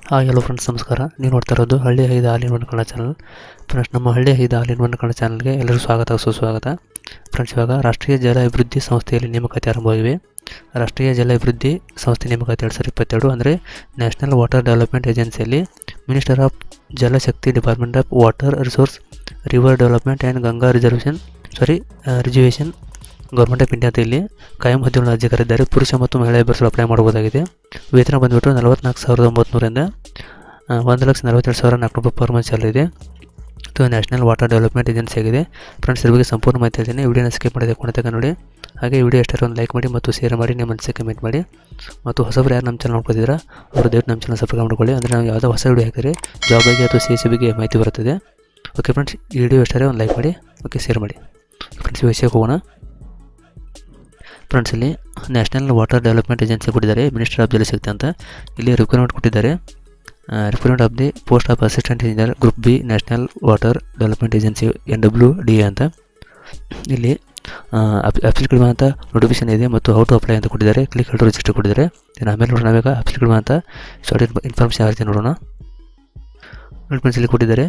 hi hello friends ನಮಸ್ಕಾರ ನೀವು ನೋಡ್ತಾ ಇರೋದು ಹಳ್ಳಿ ಐದು ಹಾಲಿನ ಒಂದು ಕನ್ನಡ ಚಾನಲ್ ಫ್ರೆಂಡ್ಸ್ ನಮ್ಮ ಹಳ್ಳಿ ಐದು ಹಾಲಿನ ಒಂದು ಕನ್ನಡ ಚಾನಲ್ಗೆ ಎಲ್ಲರಿಗೂ ಸ್ವಾಗತ ಸುಸ್ವಾಗತ ಫ್ರೆಂಡ್ಸ್ ಇವಾಗ ರಾಷ್ಟ್ರೀಯ ಜಲ ಅಭಿವೃದ್ಧಿ ಸಂಸ್ಥೆಯಲ್ಲಿ ನೇಮಕಾತಿ ಆರಂಭವಾಗಿವೆ ರಾಷ್ಟ್ರೀಯ ಜಲ ಅಭಿವೃದ್ಧಿ ಸಂಸ್ಥೆ ನೇಮಕಾತಿ ಎರಡು ಸಾವಿರದ ಇಪ್ಪತ್ತೆರಡು ಅಂದರೆ ನ್ಯಾಷನಲ್ ವಾಟರ್ ಡೆವಲಪ್ಮೆಂಟ್ ಏಜೆನ್ಸಿಯಲ್ಲಿ minister of Jal Shakti department of water resource river development and Ganga reservation sorry reservation government of India ಅಂತ ಇಲ್ಲಿ ಕಾಯಂ ಹುದ್ದೆಗಳನ್ನು ಅರ್ಜಿ ಕರೆದಿದ್ದಾರೆ ಪುರುಷ ಮತ್ತು ಮಹಿಳಾ ಅಭ್ಯರ್ಥಿಗಳು ಅಪ್ಲೈ ಮಾಡಬಹುದಾಗಿದೆ ವೇತನ ಬಂದುಬಿಟ್ಟು ನಲವತ್ನಾಲ್ಕು ಸಾವಿರದ ಒಂಬತ್ನೂರಿಂದ ಆ, ಒಂದು ಲಕ್ಷ ನಲವತ್ತೆರಡು ಸಾವಿರ ನಾಲ್ಕು ಪರ್ ಮಂತ್ ಸ್ಯಾಲರಿ ಇದೆ ಇದು ನ್ಯಾಷನಲ್ ವಾಟರ್ ಡೆವಲಪ್ಮೆಂಟ್ ಏಜೆನ್ಸಿ ಆಗಿದೆ ಫ್ರೆಂಡ್ಸ್ ಇದ್ರ ಬಗ್ಗೆ ಸಂಪೂರ್ಣ ಮಾಹಿತಿ ಹೇಳ್ತೀನಿ ವಿಡಿಯೋನ ಸ್ಕಿಪ್ ಮಾಡಿದೆ ಕೊನೆತನಕ ನೋಡಿ ಹಾಗೆ ವಿಡಿಯೋ ಎಷ್ಟಾರು ಒಂದು ಲೈಕ್ ಮಾಡಿ ಮತ್ತು ಶೇರ್ ಮಾಡಿ ನಿಮ್ಮ ಮನಸ್ಸಿಗೆ ಕಮೆಂಟ್ ಮಾಡಿ ಮತ್ತು ಹೊಸಬ್ರು ಯಾರು ನಮ್ಮ ಚಾನಲ್ ನೋಡ್ಕೊತಿದ್ದೀರಾ ಅವರು ದಯವಿಟ್ಟು ನಮ್ಮ ಚಾನಲ್ ಸಬ್ಸ್ಕ್ರೈಬ್ ಮಾಡ್ಕೊಳ್ಳಿ ಅಂದರೆ ನಾವು ಯಾವುದೋ ಹೊಸ ವಿಡಿಯೋ ಹಾಕಿದ್ರೆ ಜಾಬ್ ಬಗ್ಗೆ ಅಥವಾ ಸಿ ಎಸ್ ಸಿ ಬಗ್ಗೆ ಮಾಹಿತಿ ಬರುತ್ತದೆ ಓಕೆ ಫ್ರೆಂಡ್ಸ್ ಈ ವಿಡಿಯೋ ಎಷ್ಟಾರೆ ಒಂದು ಲೈಕ್ ಮಾಡಿ ಓಕೆ ಶೇರ್ ಮಾಡಿ ಫ್ರೆಂಡ್ಸ್ ವಿಷಯಕ್ಕೆ ಹೋಗೋಣ ಫ್ರೆಂಡ್ಸ್ ಇಲ್ಲಿ ನ್ಯಾಷನಲ್ ವಾಟರ್ ಡೆವಲಪ್ಮೆಂಟ್ ಏಜೆನ್ಸಿ ಕೊಟ್ಟಿದ್ದಾರೆ ಮಿನಿಸ್ಟರ್ ಆಫ್ ಜಲಶಕ್ತಿ ಅಂತ ಇಲ್ಲಿ ರಿಕ್ವೈರ್ಮೆಂಟ್ ಕೊಟ್ಟಿದ್ದಾರೆ requirement of the post of assistant engineer group B national water development agency N W D A ಅಂತ ಇಲ್ಲಿ ಅಪ್ಲಿಕೇಬಲ್ ಅಂತ ನೋಟಿಫಿಕೇಶನ್ ಇದೆ ಮತ್ತು ಹೌ ಟು ಅಪ್ಲೈ ಅಂತ ಕೊಟ್ಟಿದ್ದಾರೆ ಕ್ಲಿಕ್ ಹಿಡಿದು ರಿಜಿಸ್ಟರ್ ಕೊಟ್ಟಿದ್ದಾರೆ ಇನ್ನು ಆಮೇಲೆ ನೋಡೋಣ ನಾವೀಗ ಅಪ್ಲಿಕೇಬಲ್ ಅಂತ ಶಾರ್ಟ್ ಇನ್ಫಾರ್ಮೇಷನ್ ಯಾವ ರೀತಿ ನೋಡೋಣ ನೋಡಿ ಫ್ರೆಂಡ್ಸ್ ಇಲ್ಲಿ ಕೊಟ್ಟಿದ್ದಾರೆ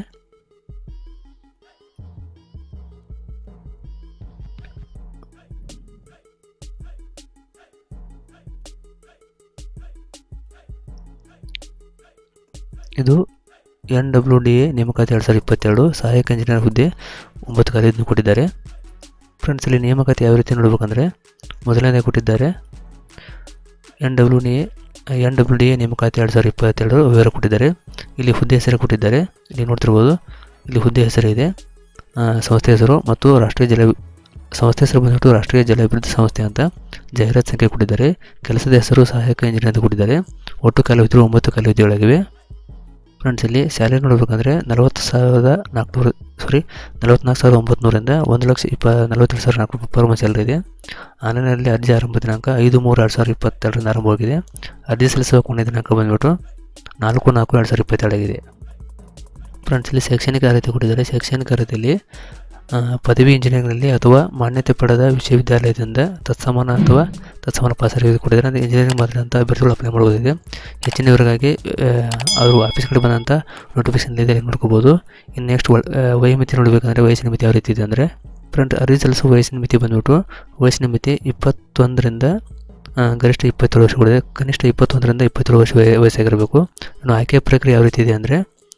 ಇದು ಎನ್ ಡಬ್ಲ್ಯೂ ಡಿ ಎ ನೇಮಕಾತಿ ಎರಡು ಸಾವಿರದ ಇಪ್ಪತ್ತೆರಡು ಸಹಾಯಕ ಇಂಜಿನಿಯರ್ ಹುದ್ದೆ ಒಂಬತ್ತು ಕಾಲೇಜನ್ನು ಕೊಟ್ಟಿದ್ದಾರೆ ಫ್ರೆಂಡ್ಸ್ ಇಲ್ಲಿ ನೇಮಕಾತಿ ಯಾವ ರೀತಿ ನೋಡಬೇಕಂದ್ರೆ ಮೊದಲನೇ ಕೊಟ್ಟಿದ್ದಾರೆ N W D A N W D A ನೇಮಕಾತಿ ಎರಡು ಸಾವಿರದ ಇಪ್ಪತ್ತೆರಡು ವಿವರ ಕೊಟ್ಟಿದ್ದಾರೆ ಇಲ್ಲಿ ಹುದ್ದೆ ಹೆಸರು ಕೊಟ್ಟಿದ್ದಾರೆ ಇಲ್ಲಿ ನೋಡ್ತಿರ್ಬೋದು ಇಲ್ಲಿ ಹುದ್ದೆ ಹೆಸರು ಇದೆ ಆ, ಸಂಸ್ಥೆ ಹೆಸರು ಮತ್ತು ರಾಷ್ಟ್ರೀಯ ಜಲ ಸಂಸ್ಥೆ ಹೆಸರು ಬಂದ್ಬಿಟ್ಟು ರಾಷ್ಟ್ರೀಯ ಜಲ ಅಭಿವೃದ್ಧಿ ಸಂಸ್ಥೆ ಅಂತ ಜಾಹೀರಾತು ಸಂಖ್ಯೆ ಕೊಟ್ಟಿದ್ದಾರೆ ಕೆಲಸದ ಹೆಸರು ಸಹಾಯಕ ಇಂಜಿನಿಯರ್ ಅಂತ ಕೊಟ್ಟಿದ್ದಾರೆ ಒಟ್ಟು ಕಾಲ ಹುದ್ದೆಗಳು ಒಂಬತ್ತು ಕಾಲ ಹುದ್ದೆಗಳಾಗಿವೆ ಫ್ರೆಂಡ್ಸ್ ಇಲ್ಲಿ ಸ್ಯಾಲರಿ ನೋಡಬೇಕಂದ್ರೆ ನಲವತ್ತು ಸಾವಿರದ ನಾಲ್ಕುನೂರು ಸಾರಿ ನಲವತ್ನಾಲ್ಕು ಸಾವಿರದ ಒಂಬತ್ನೂರಿಂದ ಒಂದು ಲಕ್ಷ ಇಪ್ಪ ನಲವತ್ತೆರಡು ಸಾವಿರದ ನಾಲ್ಕು ಪರ್ ಮಂತ್ ಸ್ಯಾಲರಿ ಇದೆ ಆನ್ಲೈನಲ್ಲಿ ಅರ್ಜಿ ಆರಂಭ ದಿನಾಂಕ ಐದು ಮೂರು ಎರಡು ಸಾವಿರದ ಇಪ್ಪತ್ತೆರಡರಿಂದ ಆರಂಭವಾಗಿದೆ ಅರ್ಜಿ ಸಲ್ಲಿಸುವ ಕೊನೆಯ ದಿನಾಂಕ ಬಂದುಬಿಟ್ಟು ನಾಲ್ಕು ನಾಲ್ಕು ಎರಡು ಸಾವಿರದ ಇಪ್ಪತ್ತೆರಡಾಗಿದೆ ಫ್ರೆಂಡ್ಸ್ ಇಲ್ಲಿ ಶೈಕ್ಷಣಿಕ ಅರ್ಹತೆ ಕೊಟ್ಟಿದ್ದಾರೆ ಶೈಕ್ಷಣಿಕ ಅರ್ಹತೆಯಲ್ಲಿ ಆ, ಪದವಿ ಇಂಜಿನಿಯರಿಂಗ್ನಲ್ಲಿ ಅಥವಾ ಮಾನ್ಯತೆ ಪಡೆದ ವಿಶ್ವವಿದ್ಯಾಲಯದಿಂದ ತತ್ಸಮಾನ ಅಥವಾ ತತ್ಸಮಾನ ಪಾಸರಿಗೆ ಕೊಟ್ಟಿದ್ದಾರೆ ಅಂದರೆ ಇಂಜಿನಿಯರಿಂಗ್ ಮಾಡಿದಂಥ ಅಭ್ಯರ್ಥಿಗಳು ಅಪ್ಲೈ ಮಾಡಬಹುದಿದೆ ಹೆಚ್ಚಿನ ವಿವರಗಾಗಿ ಅವರು ಆಫೀಸ್ ಕಡೆ ಬಂದಂಥ ನೋಟಿಫಿಕೇಶನ್ ಇದೆ ಅಲ್ಲಿ ನೋಡ್ಕೋಬೋದು ಇನ್ನು ನೆಕ್ಸ್ಟ್ ವಯೋಮಿತಿ ನೋಡಬೇಕಂದ್ರೆ ವಯಸ್ಸಿನ ಮಿತಿ ಯಾವ ರೀತಿ ಇದೆ ಅಂದರೆ ಫ್ರೆಂಡ್ ಅರ್ಜಿ ಸಲ್ಲಿಸುವ ವಯಸ್ಸಿನ ಮಿತಿ ಬಂದ್ಬಿಟ್ಟು ವಯಸ್ಸಿನ ಮಿತಿ ಇಪ್ಪತ್ತೊಂದರಿಂದ ಆ, ಗರಿಷ್ಠ ಇಪ್ಪತ್ತೇಳು ವರ್ಷಗಳಿದೆ ಕನಿಷ್ಠ ಇಪ್ಪತ್ತೊಂದರಿಂದ ಇಪ್ಪತ್ತೇಳು ವರ್ಷ ವಯ- ವಯಸ್ಸಾಗಿರಬೇಕು ಇನ್ನು ಆಯ್ಕೆ ಪ್ರಕ್ರಿಯೆ ಯಾವ ರೀತಿ ಇದೆ ಅಂದರೆ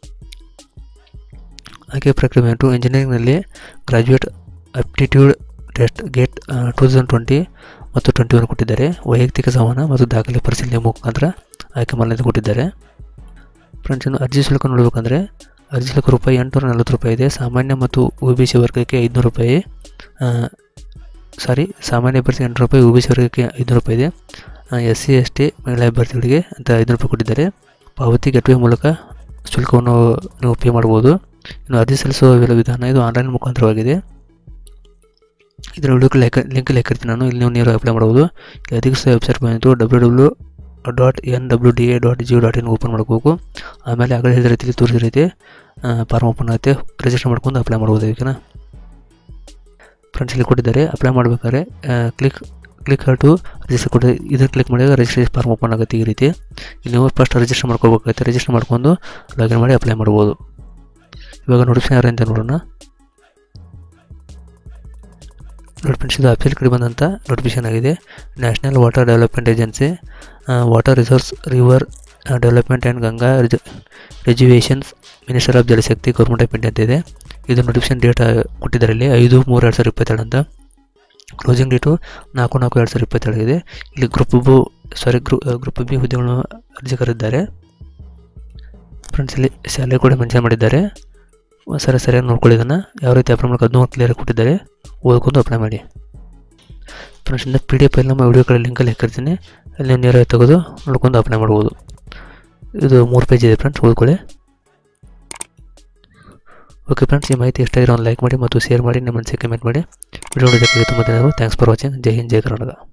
ಆಯ್ಕೆ ಪ್ರಕ್ರಿಯೆ ಬಂದ್ಬಿಟ್ಟು ಇಂಜಿನಿಯರಿಂಗ್ನಲ್ಲಿ graduate aptitude test GATE two thousand twenty ಮತ್ತು ಟ್ವೆಂಟಿ ಒನ್ ಕೊಟ್ಟಿದ್ದಾರೆ ವೈಯಕ್ತಿಕ ಸಂವಹನ ಮತ್ತು ದಾಖಲೆ ಪರಿಶೀಲನೆ ಮುಖಾಂತರ ಆಯ್ಕೆ ಮಾಡಲು ಕೊಟ್ಟಿದ್ದಾರೆ ಫ್ರೆಂಡ್ಸ್ ಇನ್ನು ಅರ್ಜಿ ಶುಲ್ಕ ನೋಡಬೇಕಂದ್ರೆ ಅರ್ಜಿ ಶುಲ್ಕ ರೂಪಾಯಿ ಎಂಟುನೂರ ನಲ್ವತ್ತು ರೂಪಾಯಿ ಇದೆ ಸಾಮಾನ್ಯ ಮತ್ತು ಒ ಬಿ ಸಿ ವರ್ಗಕ್ಕೆ ಐದುನೂರು ರೂಪಾಯಿ ಸಾರಿ ಸಾಮಾನ್ಯ ಅಭ್ಯರ್ಥಿ ಎಂಟು ರೂಪಾಯಿ ಒ ಬಿ ಸಿ ವರ್ಗಕ್ಕೆ ಐದುನೂರು ರೂಪಾಯಿ ಇದೆ ಎಸ್ ಸಿ ಎಸ್ ಟಿ ಮಹಿಳಾ ಅಭ್ಯರ್ಥಿಗಳಿಗೆ ಅಂತ ಐದುನೂರು ರೂಪಾಯಿ ಕೊಟ್ಟಿದ್ದಾರೆ ಪಾವತಿ ಗೆಟ್ವೇ ಮೂಲಕ ಶುಲ್ಕವನ್ನು ನೀವು ಪೇ ಮಾಡ್ಬೋದು ಇನ್ನು ಅರ್ಜಿ ಸಲ್ಲಿಸುವ ವಿಧ- ವಿಧಾನ ಇದು ಆನ್ಲೈನ್ ಮುಖಾಂತರವಾಗಿದೆ ಇದರ ವಿಡಿಯೋಕ್ಕೆ ಲೆಕ್ಕ ಲಿಂಕ್ ಲೆಕ್ಕಿರ್ತೀನಿ ನಾನು ಇಲ್ಲಿ ನೀವು ನೇರ ಅಪ್ಲೈ ಮಾಡ್ಬೋದು ಇಲ್ಲಿ ಅಧಿಕೃತ ವೆಬ್ಸೈಟ್ ಬಂದಿತ್ತು W W dot N W D A dot gov dot in open ಮಾಡ್ಕೋಬೇಕು ಆಮೇಲೆ ಆಗಲೇ ಹೇಳಿದ ರೀತಿಯಲ್ಲಿ ತೋರಿಸಿದ ರೀತಿ ಫಾರ್ಮ್ ಓಪನ್ ಆಗುತ್ತೆ ರಿಜಿಸ್ಟರ್ ಮಾಡ್ಕೊಂಡು ಅಪ್ಲೈ ಮಾಡ್ಬೋದು ಇದಕ್ಕೆ ಫ್ರೆಂಡ್ಸ್ ಇಲ್ಲಿ ಕೊಟ್ಟಿದ್ದಾರೆ ಅಪ್ಲೈ ಮಾಡ್ಬೇಕಾದ್ರೆ ಕ್ಲಿಕ್ ಕ್ಲಿಕ್ ಟು ರಿಜಿಸ್ಟರ್ ಕೊಟ್ಟಿದೆ ಇದನ್ನು ಕ್ಲಿಕ್ ಮಾಡಿದಾಗ ರಿಜಿಸ್ಟ್ರೇಷನ್ ಫಾರ್ಮ್ ಓಪನ್ ಆಗುತ್ತೆ ಈ ರೀತಿ ಇಲ್ಲಿ ನೀವು ಫಸ್ಟ್ ರಿಜಿಸ್ಟರ್ ಮಾಡ್ಕೋಬೇಕಾಗುತ್ತೆ ರಿಜಿಸ್ಟರ್ ಮಾಡ್ಕೊಂಡು ಲಾಗಿನ್ ಮಾಡಿ ಅಪ್ಲೈ ಮಾಡ್ಬೋದು ಇವಾಗ ನೋಟಿಫಿಕೇಶನ್ ಯಾರು ಅಂತ ನೋಡೋಣ ನೋಡಿ ಫ್ರೆಂಡ್ಸ್ ಇದು ಅಫೀಲ್ ಕಡೆ ಬಂದಂಥ ನೋಟಿಫಿಕೇಶನ್ ಆಗಿದೆ national water development agency water resource river development and Ganga rejuvenations minister of Jal Shakti government of India ಅಂತ ಇದೆ ಇದು ನೋಟಿಫಿಕೇಶನ್ ಡೇಟ್ ಕೊಟ್ಟಿದ್ದಾರೆ ಇಲ್ಲಿ ಐದು ಮೂರು ಎರಡು ಸಾವಿರದ ಇಪ್ಪತ್ತೆರಡು ಅಂತ ಕ್ಲೋಸಿಂಗ್ ಡೇಟು ನಾಲ್ಕು ನಾಲ್ಕು ಎರಡು ಸಾವಿರದ ಇಪ್ಪತ್ತೆರಡು ಇದೆ ಇಲ್ಲಿ ಗ್ರೂಪ್ ಬು ಸಾರಿ ಗ್ರೂ ಗ್ರೂಪ್ ಬಿ ಹುದ್ದೆಗಳನ್ನು ಅರ್ಜಿ ಕರೆದಿದ್ದಾರೆ ಫ್ರೆಂಡ್ಸ್ ಇಲ್ಲಿ ಸ್ಯಾಲರಿ ಕೂಡ ಮೆನ್ಷನ್ ಮಾಡಿದ್ದಾರೆ ಸರಿ ಸರಿಯಾಗಿ ನೋಡ್ಕೊಳ್ಳಿ ಇದನ್ನು ಯಾವ ರೀತಿ ಅಪ್ಲೈ ಮಾಡೋಕೆ ಅದನ್ನೂ ಕ್ಲಿಯರ್ ಕೊಟ್ಟಿದ್ದಾರೆ ಓದ್ಕೊಂಡು ಅಪ್ಲೈ ಮಾಡಿ ಫ್ರೆಂಡ್ಸ್ ಇಂದ ಪಿ ಡಿ ಎಫ್ ನಮ್ಮ ವಿಡಿಯೋ ಕಡೆ ಲಿಂಕಲ್ಲಿ ಹಾಕಿರ್ತೀನಿ ಅಲ್ಲಿ ನೀವು ನೇರವಾಗಿ ತೆಗೆದು ನೋಡ್ಕೊಂಡು ಅಪ್ಲೈ ಮಾಡ್ಬೋದು ಇದು ಮೂರು ಪೇಜ್ ಇದೆ ಫ್ರೆಂಡ್ಸ್ ಓದ್ಕೊಳ್ಳಿ ಓಕೆ ಫ್ರೆಂಡ್ಸ್ ಈ ಮಾಹಿತಿ ಇಷ್ಟ ಆಗಿರೋ ಒಂದು ಲೈಕ್ ಮಾಡಿ ಮತ್ತು ಶೇರ್ ಮಾಡಿ ನಿಮ್ಮ ಮನಸ್ಸಿಗೆ ಕಮೆಂಟ್ ಮಾಡಿ ವಿಡಿಯೋ ನೋಡೋದಕ್ಕೆ ತುಂಬ ಧನ್ಯವಾದ thanks for watching Jai Hind Jai Karnataka